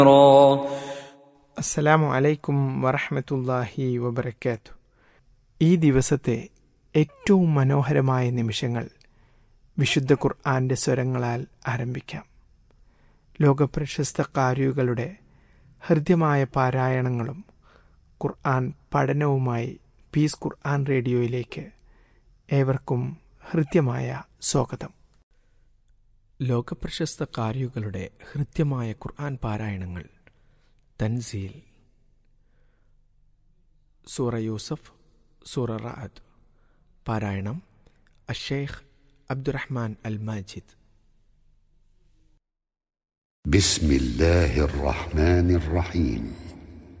അസ്സലാമു അലൈക്കും വറഹമത്തല്ലാഹി വബർക്കാത്തു ഈ ദിവസത്തെ ഏറ്റവും മനോഹരമായ നിമിഷങ്ങൾ വിശുദ്ധ ഖുർആന്റെ സ്വരങ്ങളാൽ ആരംഭിക്കാം ലോകപ്രശസ്ത കാരികളുടെ ഹൃദ്യമായ പാരായണങ്ങളും ഖുർആൻ പഠനവുമായി പീസ് ഖുർആൻ റേഡിയോയിലേക്ക് ഏവർക്കും ഹൃദ്യമായ സ്വാഗതം ലോകപ്രശസ്ത കാരികളുടെ ഹൃദ്യമായ ഖുർആൻ പാരായണങ്ങൾ തൻസീൽ സൂറ യൂസഫ് സൂറ റാഅത്ത് പാരായണം അഷേഖ് അബ്ദുറഹ്മാൻ അൽ മാജിദ് بسم الله الرحمن الرحيم